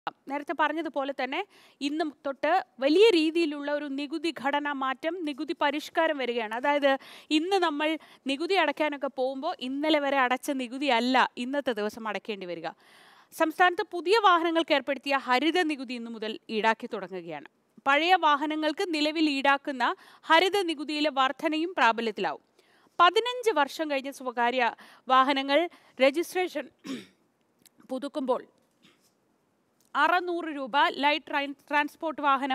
നേരത്തെ പറഞ്ഞതുപോലെ തന്നെ ഇന്ന് തൊട്ട് വലിയ രീതിയിലുള്ള ഒരു നികുതി ഘടന മാറ്റം നികുതി പരിഷ്കാരം വരികയാണ് അതായത് ഇന്ന് നമ്മൾ നികുതി അടയ്ക്കാനൊക്കെ പോകുമ്പോൾ ഇന്നലെ വരെ അടച്ച നികുതി അല്ല ഇന്നത്തെ ദിവസം അടയ്ക്കേണ്ടി വരിക സംസ്ഥാനത്ത് പുതിയ വാഹനങ്ങൾക്ക് ഏർപ്പെടുത്തിയ ഹരിത നികുതി ഇന്നു മുതൽ ഈടാക്കി തുടങ്ങുകയാണ് പഴയ വാഹനങ്ങൾക്ക് നിലവിൽ ഈടാക്കുന്ന ഹരിത നികുതിയിലെ വർധനയും പ്രാബല്യത്തിലാവും പതിനഞ്ച് വർഷം കഴിഞ്ഞ സ്വകാര്യ വാഹനങ്ങൾ രജിസ്ട്രേഷൻ പുതുക്കുമ്പോൾ അറുന്നൂറ് രൂപ ലൈറ്റ് ട്രാൻ ട്രാൻസ്പോർട്ട് വാഹനം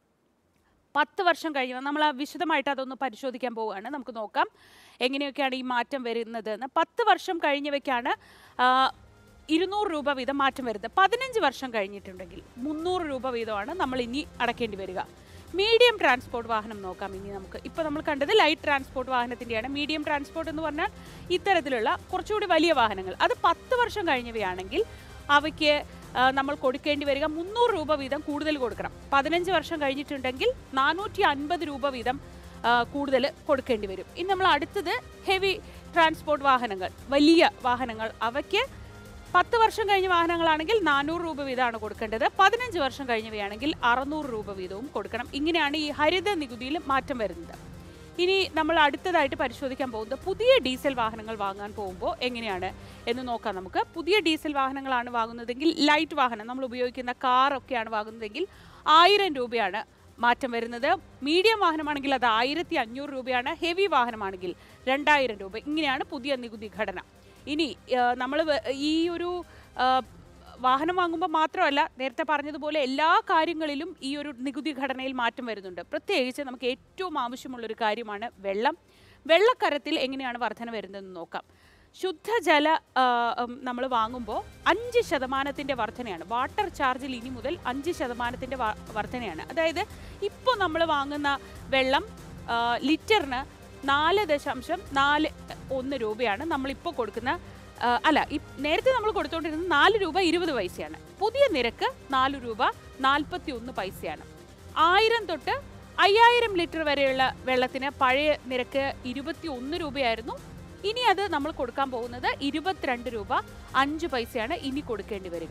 പത്ത് വർഷം കഴിയുമ്പോൾ നമ്മൾ ആ വിശദമായിട്ട് അതൊന്ന് പരിശോധിക്കാൻ പോവുകയാണ് നമുക്ക് നോക്കാം എങ്ങനെയൊക്കെയാണ് ഈ മാറ്റം വരുന്നത് എന്ന് പത്ത് വർഷം കഴിഞ്ഞവയ്ക്കാണ് ആ, ഇരുന്നൂറ് രൂപ വീതം മാറ്റം വരുന്നത് പതിനഞ്ച് വർഷം കഴിഞ്ഞിട്ടുണ്ടെങ്കിൽ മുന്നൂറ് രൂപ വീതമാണ് നമ്മൾ ഇനി അടക്കേണ്ടി വരിക മീഡിയം ട്രാൻസ്പോർട്ട് വാഹനം നോക്കാം ഇനി നമുക്ക് ഇപ്പോൾ നമ്മൾ കണ്ടത് ലൈറ്റ് ട്രാൻസ്പോർട്ട് വാഹനത്തിൻ്റെയാണ് മീഡിയം ട്രാൻസ്പോർട്ട് എന്ന് പറഞ്ഞാൽ ഇത്തരത്തിലുള്ള കുറച്ചുകൂടി വലിയ വാഹനങ്ങൾ അത് പത്ത് വർഷം കഴിഞ്ഞവയാണെങ്കിൽ അവയ്ക്ക് ആ, നമ്മൾ കൊടുക്കേണ്ടി വരിക മുന്നൂറ് രൂപ വീതം കൂടുതൽ കൊടുക്കണം പതിനഞ്ച് വർഷം കഴിഞ്ഞിട്ടുണ്ടെങ്കിൽ നാനൂറ്റി അൻപത് രൂപ വീതം കൂടുതൽ കൊടുക്കേണ്ടി വരും ഇനി നമ്മൾ അടുത്തത് ഹെവി ട്രാൻസ്പോർട്ട് വാഹനങ്ങൾ വലിയ വാഹനങ്ങൾ അവയ്ക്ക് പത്ത് വർഷം കഴിഞ്ഞ വാഹനങ്ങളാണെങ്കിൽ നാനൂറ് രൂപ വീതമാണ് കൊടുക്കേണ്ടത് പതിനഞ്ച് വർഷം കഴിഞ്ഞവയാണെങ്കിൽ അറുന്നൂറ് രൂപ വീതവും കൊടുക്കണം ഇങ്ങനെയാണ് ഈ ഹരിത നികുതിയിൽ മാറ്റം വരുന്നത് ഇനി നമ്മൾ അടുത്തതായിട്ട് പരിശോധിക്കാൻ പോകുന്നത് പുതിയ ഡീസൽ വാഹനങ്ങൾ വാങ്ങാൻ പോകുമ്പോൾ എങ്ങനെയാണ് എന്ന് നോക്കാം നമുക്ക് പുതിയ ഡീസൽ വാഹനങ്ങളാണ് വാങ്ങുന്നതെങ്കിൽ ലൈറ്റ് വാഹനം നമ്മൾ ഉപയോഗിക്കുന്ന കാറൊക്കെയാണ് വാങ്ങുന്നതെങ്കിൽ ആയിരം രൂപയാണ് മാറ്റം വരുന്നത് മീഡിയം വാഹനമാണെങ്കിൽ അത് ആയിരത്തി അഞ്ഞൂറ് രൂപയാണ് ഹെവി വാഹനമാണെങ്കിൽ രണ്ടായിരം രൂപ ഇങ്ങനെയാണ് പുതിയ നികുതി ഘടന ഇനി നമ്മൾ ഈ ഒരു ആ, വാഹനം വാങ്ങുമ്പോൾ മാത്രമല്ല നേരത്തെ പറഞ്ഞതുപോലെ എല്ലാ കാര്യങ്ങളിലും ഈ ഒരു നികുതി ഘടനയിൽ മാറ്റം വരുന്നുണ്ട് പ്രത്യേകിച്ച് നമുക്ക് ഏറ്റവും ആവശ്യമുള്ളൊരു കാര്യമാണ് വെള്ളം വെള്ളക്കരത്തിൽ എങ്ങനെയാണ് വർധന വരുന്നതെന്ന് നോക്കാം ശുദ്ധജല നമ്മൾ വാങ്ങുമ്പോൾ അഞ്ച് ശതമാനത്തിൻ്റെ വർധനയാണ് വാട്ടർ ചാർജിൽ ഇനി മുതൽ അഞ്ച് ശതമാനത്തിൻ്റെ വർധനയാണ് അതായത് ഇപ്പോൾ നമ്മൾ വാങ്ങുന്ന വെള്ളം ആ, ലിറ്ററിന് നാല് ദശാംശം നാല് ഒന്ന് രൂപയാണ് നമ്മളിപ്പോൾ കൊടുക്കുന്ന ആ, അല്ല ഈ നേരത്തെ നമ്മൾ കൊടുത്തുകൊണ്ടിരുന്നത് നാല് രൂപ ഇരുപത് പൈസയാണ് പുതിയ നിരക്ക് നാല് രൂപ നാൽപ്പത്തി ഒന്ന് പൈസയാണ് ആയിരം തൊട്ട് അയ്യായിരം ലിറ്റർ വരെയുള്ള വെള്ളത്തിന് പഴയ നിരക്ക് ഇരുപത്തി ഒന്ന് രൂപയായിരുന്നു ഇനി അത് നമ്മൾ കൊടുക്കാൻ പോകുന്നത് ഇരുപത്തിരണ്ട് രൂപ അഞ്ച് പൈസയാണ് ഇനി കൊടുക്കേണ്ടി വരിക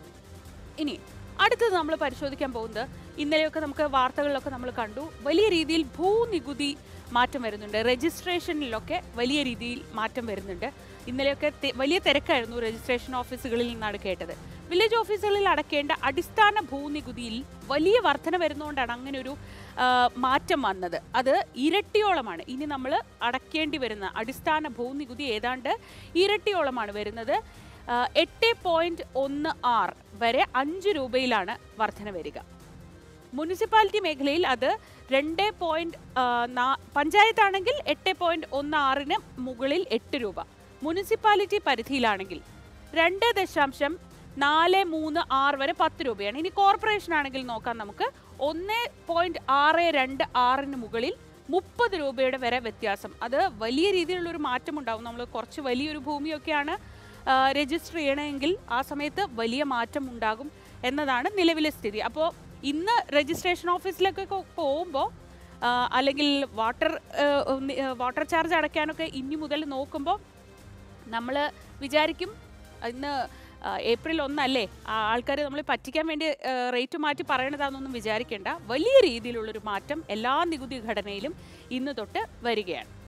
ഇനി അടുത്തത് നമ്മൾ പരിശോധിക്കാൻ പോകുന്നത് ഇന്നലെയൊക്കെ നമുക്ക് വാർത്തകളിലൊക്കെ നമ്മൾ കണ്ടു വലിയ രീതിയിൽ ഭൂനികുതി മാറ്റം വരുന്നുണ്ട് രജിസ്ട്രേഷനിലൊക്കെ വലിയ രീതിയിൽ മാറ്റം വരുന്നുണ്ട് ഇന്നലെയൊക്കെ തെ- വലിയ തിരക്കായിരുന്നു രജിസ്ട്രേഷൻ ഓഫീസുകളിൽ നിന്നാണ് കേട്ടത് വില്ലേജ് ഓഫീസുകളിൽ അടക്കേണ്ട അടിസ്ഥാന ഭൂനികുതിയിൽ വലിയ വർധന വരുന്നതുകൊണ്ടാണ് അങ്ങനെ ഒരു ആ, മാറ്റം വന്നത് അത് ഇരട്ടിയോളമാണ് ഇനി നമ്മൾ അടക്കേണ്ടി വരുന്ന അടിസ്ഥാന ഭൂനികുതി ഏതാണ്ട് ഇരട്ടിയോളമാണ് വരുന്നത് ആ, എട്ട് പോയിന്റ് ഒന്ന് ആറ് വരെ അഞ്ച് രൂപയിലാണ് വർധന വരിക മുനിസിപ്പാലിറ്റി മേഖലയിൽ അത് രണ്ട് പോയിന്റ് പഞ്ചായത്താണെങ്കിൽ എട്ട് പോയിന്റ് ഒന്ന് ആറിന് മുകളിൽ എട്ട് രൂപ മുനിസിപ്പാലിറ്റി പരിധിയിലാണെങ്കിൽ രണ്ട് ദശാംശം നാല് മൂന്ന് ആറ് വരെ പത്ത് രൂപയാണ് ഇനി കോർപ്പറേഷൻ ആണെങ്കിൽ നോക്കാം നമുക്ക് ഒന്ന് പോയിന്റ് ആറ് രണ്ട് ആറിന് മുകളിൽ മുപ്പത് രൂപയുടെ വരെ വ്യത്യാസം അത് വലിയ രീതിയിലുള്ള ഒരു മാറ്റം ഉണ്ടാവും നമ്മൾ കുറച്ച് വലിയൊരു ഭൂമിയൊക്കെയാണ് രജിസ്റ്റർ ചെയ്യണമെങ്കിൽ ആ സമയത്ത് വലിയ മാറ്റം ഉണ്ടാകും എന്നതാണ് നിലവിലെ സ്ഥിതി അപ്പോൾ ഇന്ന് രജിസ്ട്രേഷൻ ഓഫീസിലൊക്കെ പോകുമ്പോൾ അല്ലെങ്കിൽ വാട്ടർ വാട്ടർ ചാർജ് അടയ്ക്കാനൊക്കെ ഇനി മുതൽ നോക്കുമ്പോൾ നമ്മൾ വിചാരിക്കും ഇന്ന് ആ, ഏപ്രിൽ ഒന്നല്ലേ ആൾക്കാർ നമ്മൾ പറ്റിക്കാൻ വേണ്ടി റേറ്റ് മാറ്റി പറയണതാണെന്നൊന്നും വിചാരിക്കേണ്ട വലിയ രീതിയിലുള്ളൊരു മാറ്റം എല്ലാ നികുതി ഘടനയിലും ഇന്ന് തൊട്ട് വരികയാണ്